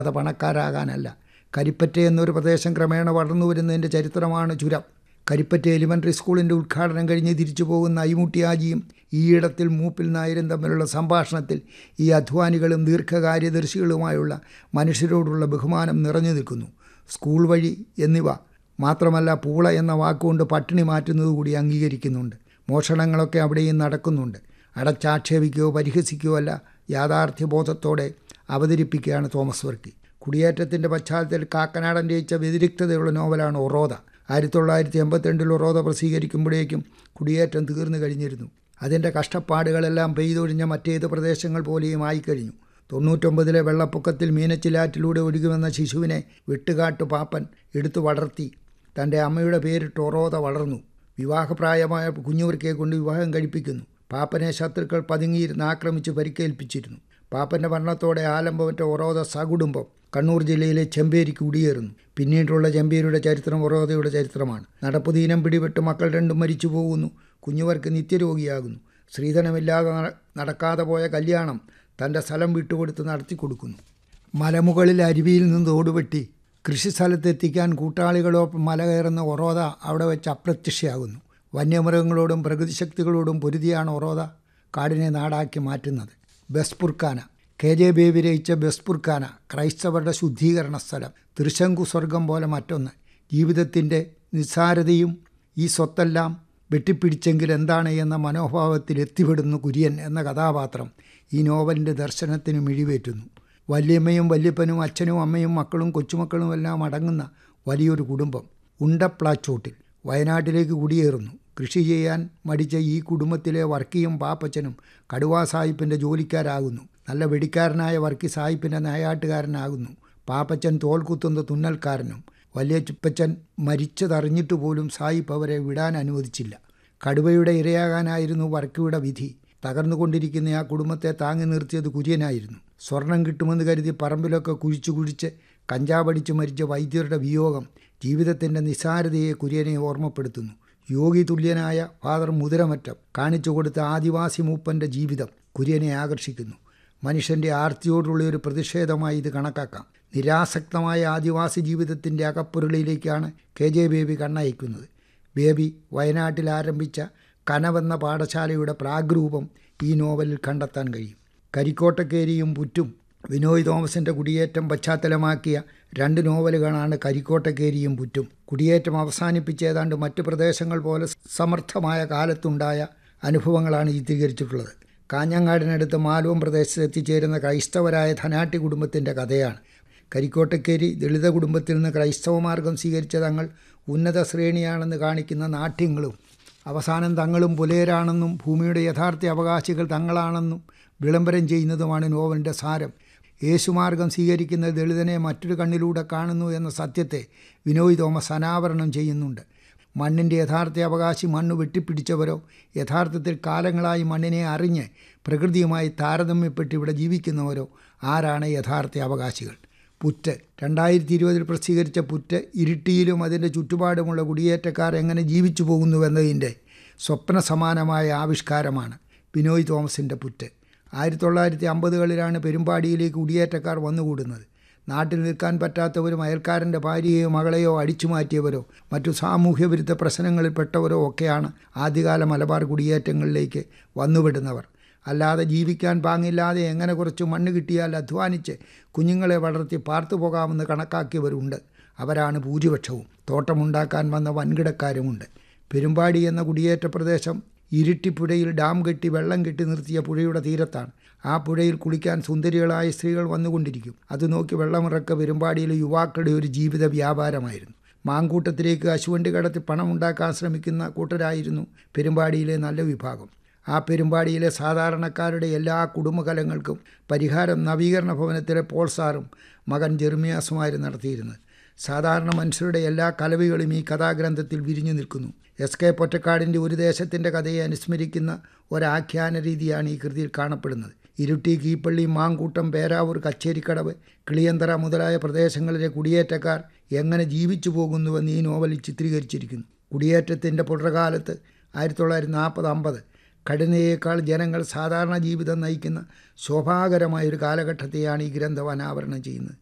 അത് പണക്കാരാകാനല്ല കരിപ്പറ്റ എന്നൊരു പ്രദേശം ക്രമേണ വളർന്നു വരുന്നതിൻ്റെ ചരിത്രമാണ് ചുരം കരിപ്പറ്റ എലിമെൻ്ററി സ്കൂളിൻ്റെ ഉദ്ഘാടനം കഴിഞ്ഞ് തിരിച്ചു പോകുന്ന അയ്മുട്ടിയാജിയും ഈയിടത്തിൽ മൂപ്പിൽ നായരും തമ്മിലുള്ള സംഭാഷണത്തിൽ ഈ അധ്വാനികളും ദീർഘകാര്യദർശികളുമായുള്ള മനുഷ്യരോടുള്ള ബഹുമാനം നിറഞ്ഞു നിൽക്കുന്നു സ്കൂൾ വഴി എന്നിവ മാത്രമല്ല പൂള എന്ന വാക്കുകൊണ്ട് പട്ടിണി മാറ്റുന്നത് കൂടി അംഗീകരിക്കുന്നുണ്ട് മോഷണങ്ങളൊക്കെ അവിടെയും നടക്കുന്നുണ്ട് അടച്ചാക്ഷേപിക്കുകയോ പരിഹസിക്കുകയോ അല്ല യാഥാർത്ഥ്യബോധത്തോടെ അവതരിപ്പിക്കുകയാണ് തോമസ് വർക്കി കുടിയേറ്റത്തിൻ്റെ പശ്ചാത്തലത്തിൽ കാക്കനാടൻ രചിച്ച വ്യതിരിക്തതയുള്ള നോവലാണ് ഒറോദ ആയിരത്തി തൊള്ളായിരത്തി എൺപത്തിരണ്ടിൽ ഒറോദ പ്രസിദ്ധീകരിക്കുമ്പോഴേക്കും കുടിയേറ്റം തീർന്നു കഴിഞ്ഞിരുന്നു അതിൻ്റെ കഷ്ടപ്പാടുകളെല്ലാം പെയ്തൊഴിഞ്ഞ മറ്റേത് പ്രദേശങ്ങൾ പോലെയും ആയിക്കഴിഞ്ഞു തൊണ്ണൂറ്റൊമ്പതിലെ വെള്ളപ്പൊക്കത്തിൽ മീനച്ചിലാറ്റിലൂടെ ഒഴുകുമെന്ന ശിശുവിനെ വെട്ടുകാട്ടു പാപ്പൻ എടുത്തു വളർത്തി തൻ്റെ അമ്മയുടെ പേരിട്ട് ഒറോദ വളർന്നു വിവാഹപ്രായമായ കുഞ്ഞുവർക്കയെ കൊണ്ട് വിവാഹം കഴിപ്പിക്കുന്നു പാപ്പനെ ശത്രുക്കൾ പതുങ്ങിയിരുന്ന് ആക്രമിച്ച് പരിക്കേൽപ്പിച്ചിരുന്നു പാപ്പൻ്റെ മരണത്തോടെ ആലമ്പവറ്റ ഒറോദ സകുടുംബം കണ്ണൂർ ജില്ലയിലെ ചെമ്പേരിക്ക് കുടിയേറുന്നു പിന്നീടുള്ള ചെമ്പേരിയുടെ ചരിത്രം ഒറോദയുടെ ചരിത്രമാണ് നടപ്പുദീനം പിടിപെട്ട് മക്കൾ രണ്ടും മരിച്ചു പോകുന്നു കുഞ്ഞുവർക്ക് നിത്യരോഗിയാകുന്നു സ്ത്രീധനമില്ലാതെ നടക്കാതെ പോയ കല്യാണം തൻ്റെ സ്ഥലം വിട്ടുകൊടുത്ത് നടത്തി കൊടുക്കുന്നു മലമുകളിൽ അരുവിയിൽ നിന്ന് തോടുവെട്ടി കൃഷിസ്ഥലത്തെത്തിക്കാൻ കൂട്ടാളികളോടൊപ്പം മല കയറുന്ന ഒറോദ അവിടെ വെച്ച് അപ്രത്യക്ഷയാകുന്നു വന്യമൃഗങ്ങളോടും പ്രകൃതിശക്തികളോടും പൊരുതിയാണ് ഒറോദ കാടിനെ നാടാക്കി മാറ്റുന്നത് ബസ്പുർഖാന കെ ജെ ബേബി രചിച്ച ബസ്പുർഖാന ക്രൈസ്തവരുടെ ശുദ്ധീകരണ സ്ഥലം തൃശങ്കു സ്വർഗം പോലെ മറ്റൊന്ന് ജീവിതത്തിൻ്റെ നിസ്സാരതയും ഈ സ്വത്തെല്ലാം വെട്ടിപ്പിടിച്ചെങ്കിൽ എന്താണ് എന്ന മനോഭാവത്തിൽ എത്തിപ്പെടുന്നു കുര്യൻ എന്ന കഥാപാത്രം ഈ നോവലിൻ്റെ ദർശനത്തിന് മിഴിവേറ്റുന്നു വല്യമ്മയും വല്യപ്പനും അച്ഛനും അമ്മയും മക്കളും കൊച്ചുമക്കളും എല്ലാം അടങ്ങുന്ന വലിയൊരു കുടുംബം ഉണ്ടപ്ലാച്ചോട്ടിൽ വയനാട്ടിലേക്ക് കുടിയേറുന്നു കൃഷി ചെയ്യാൻ മടിച്ച ഈ കുടുംബത്തിലെ വർക്കിയും പാപ്പച്ചനും കടുവാ സാഹിബിൻ്റെ ജോലിക്കാരാകുന്നു നല്ല വെടിക്കാരനായ വർക്കി സാഹിബിൻ്റെ നായാട്ടുകാരനാകുന്നു പാപ്പച്ചൻ തോൽക്കുത്തുന്ന തുന്നൽക്കാരനും വലിയ ചുപ്പച്ചൻ മരിച്ചതറിഞ്ഞിട്ട് പോലും സാഹിബ് അവരെ വിടാൻ അനുവദിച്ചില്ല കടുവയുടെ ഇരയാകാനായിരുന്നു വർക്കിയുടെ വിധി തകർന്നുകൊണ്ടിരിക്കുന്ന ആ കുടുംബത്തെ താങ്ങി നിർത്തിയത് കുര്യനായിരുന്നു സ്വർണം കിട്ടുമെന്ന് കരുതി പറമ്പിലൊക്കെ കുഴിച്ചു കുഴിച്ച് കഞ്ചാവടിച്ച് മരിച്ച വൈദ്യരുടെ വിയോഗം ജീവിതത്തിൻ്റെ നിസ്സാരതയെ കുര്യനെ ഓർമ്മപ്പെടുത്തുന്നു യോഗി തുല്യനായ ഫാദർ മുതിരമറ്റം കാണിച്ചു കൊടുത്ത ആദിവാസി മൂപ്പൻ്റെ ജീവിതം കുര്യനെ ആകർഷിക്കുന്നു മനുഷ്യൻ്റെ ആർത്തിയോടുള്ള ഒരു പ്രതിഷേധമായി ഇത് കണക്കാക്കാം നിരാസക്തമായ ആദിവാസി ജീവിതത്തിൻ്റെ അകപ്പൊരുളിലേക്കാണ് കെ ജെ ബേബി കണ്ണയക്കുന്നത് ബേബി വയനാട്ടിൽ ആരംഭിച്ച കനവെന്ന പാഠശാലയുടെ പ്രാഗ്രൂപം ഈ നോവലിൽ കണ്ടെത്താൻ കഴിയും കരിക്കോട്ടക്കേരിയും പുറ്റും വിനോയ് തോമസിൻ്റെ കുടിയേറ്റം പശ്ചാത്തലമാക്കിയ രണ്ട് നോവലുകളാണ് കരിക്കോട്ടക്കേരിയും പുറ്റും കുടിയേറ്റം അവസാനിപ്പിച്ച ഏതാണ്ട് മറ്റ് പ്രദേശങ്ങൾ പോലെ സമർത്ഥമായ കാലത്തുണ്ടായ അനുഭവങ്ങളാണ് ചിത്രീകരിച്ചിട്ടുള്ളത് കാഞ്ഞങ്ങാടിനടുത്ത് മാലോം പ്രദേശത്ത് എത്തിച്ചേരുന്ന ക്രൈസ്തവരായ ധനാട്ടി കുടുംബത്തിൻ്റെ കഥയാണ് കരിക്കോട്ടക്കേരി ദളിത കുടുംബത്തിൽ നിന്ന് ക്രൈസ്തവ മാർഗം സ്വീകരിച്ച തങ്ങൾ ഉന്നത ശ്രേണിയാണെന്ന് കാണിക്കുന്ന നാട്യങ്ങളും അവസാനം തങ്ങളും പുലയരാണെന്നും ഭൂമിയുടെ യഥാർത്ഥ അവകാശികൾ തങ്ങളാണെന്നും വിളംബരം ചെയ്യുന്നതുമാണ് നോവലിൻ്റെ സാരം യേശുമാർഗം സ്വീകരിക്കുന്ന ദളിതനെ മറ്റൊരു കണ്ണിലൂടെ കാണുന്നു എന്ന സത്യത്തെ വിനോയ് തോമസ് അനാവരണം ചെയ്യുന്നുണ്ട് മണ്ണിൻ്റെ യഥാർത്ഥ അവകാശി മണ്ണ് വെട്ടിപ്പിടിച്ചവരോ യഥാർത്ഥത്തിൽ കാലങ്ങളായി മണ്ണിനെ അറിഞ്ഞ് പ്രകൃതിയുമായി താരതമ്യപ്പെട്ട് ഇവിടെ ജീവിക്കുന്നവരോ ആരാണ് യഥാർത്ഥ അവകാശികൾ പുറ്റ് രണ്ടായിരത്തി ഇരുപതിൽ പ്രസിദ്ധീകരിച്ച പുറ്റ് ഇരുട്ടിയിലും അതിൻ്റെ ചുറ്റുപാടുമുള്ള കുടിയേറ്റക്കാർ എങ്ങനെ ജീവിച്ചു പോകുന്നുവെന്നതിൻ്റെ സ്വപ്ന സമാനമായ ആവിഷ്കാരമാണ് ബിനോയ് തോമസിൻ്റെ പുറ്റ് ആയിരത്തി തൊള്ളായിരത്തി അമ്പതുകളിലാണ് പെരുമ്പാടിയിലേക്ക് കുടിയേറ്റക്കാർ വന്നുകൂടുന്നത് നാട്ടിൽ നിൽക്കാൻ പറ്റാത്തവരും അയൽക്കാരൻ്റെ ഭാര്യയോ മകളെയോ അടിച്ചു മാറ്റിയവരോ മറ്റു സാമൂഹ്യ വിരുദ്ധ പ്രശ്നങ്ങളിൽപ്പെട്ടവരോ ഒക്കെയാണ് ആദ്യകാല മലബാർ കുടിയേറ്റങ്ങളിലേക്ക് വന്നുവിടുന്നവർ അല്ലാതെ ജീവിക്കാൻ പാങ്ങില്ലാതെ എങ്ങനെ കുറച്ച് മണ്ണ് കിട്ടിയാൽ അധ്വാനിച്ച് കുഞ്ഞുങ്ങളെ വളർത്തി പാർത്തു പോകാമെന്ന് കണക്കാക്കിയവരുണ്ട് അവരാണ് ഭൂരിപക്ഷവും തോട്ടമുണ്ടാക്കാൻ വന്ന വൻകിടക്കാരുമുണ്ട് പെരുമ്പാടി എന്ന കുടിയേറ്റ പ്രദേശം ഇരുട്ടിപ്പുഴയിൽ ഡാം കെട്ടി വെള്ളം കെട്ടി നിർത്തിയ പുഴയുടെ തീരത്താണ് ആ പുഴയിൽ കുളിക്കാൻ സുന്ദരികളായ സ്ത്രീകൾ വന്നുകൊണ്ടിരിക്കും അത് നോക്കി വെള്ളമിറക്ക പെരുമ്പാടിയിലെ യുവാക്കളുടെ ഒരു ജീവിത വ്യാപാരമായിരുന്നു മാങ്കൂട്ടത്തിലേക്ക് കശുവണ്ടി കടത്തി പണം ഉണ്ടാക്കാൻ ശ്രമിക്കുന്ന കൂട്ടരായിരുന്നു പെരുമ്പാടിയിലെ നല്ല വിഭാഗം ആ പെരുമ്പാടിയിലെ സാധാരണക്കാരുടെ എല്ലാ കുടുംബകലങ്ങൾക്കും പരിഹാരം നവീകരണ ഭവനത്തിലെ പോൾ സാറും മകൻ ജെർമിയാസുമാരും നടത്തിയിരുന്നത് സാധാരണ മനുഷ്യരുടെ എല്ലാ കലവികളും ഈ കഥാഗ്രന്ഥത്തിൽ വിരിഞ്ഞു നിൽക്കുന്നു എസ് കെ പൊറ്റക്കാടിൻ്റെ ഒരു ദേശത്തിൻ്റെ കഥയെ അനുസ്മരിക്കുന്ന ഒരാഖ്യാന രീതിയാണ് ഈ കൃതിയിൽ കാണപ്പെടുന്നത് ഇരുട്ടി കീപ്പള്ളി മാങ്കൂട്ടം പേരാവൂർ കച്ചേരിക്കടവ് കിളിയന്തറ മുതലായ പ്രദേശങ്ങളിലെ കുടിയേറ്റക്കാർ എങ്ങനെ ജീവിച്ചു പോകുന്നുവെന്ന് ഈ നോവലിൽ ചിത്രീകരിച്ചിരിക്കുന്നു കുടിയേറ്റത്തിൻ്റെ പുടർകാലത്ത് ആയിരത്തി തൊള്ളായിരത്തി നാൽപ്പത് അമ്പത് കഠിനയേക്കാൾ ജനങ്ങൾ സാധാരണ ജീവിതം നയിക്കുന്ന ശോഭാകരമായ ഒരു കാലഘട്ടത്തെയാണ് ഈ ഗ്രന്ഥം അനാവരണം ചെയ്യുന്നത്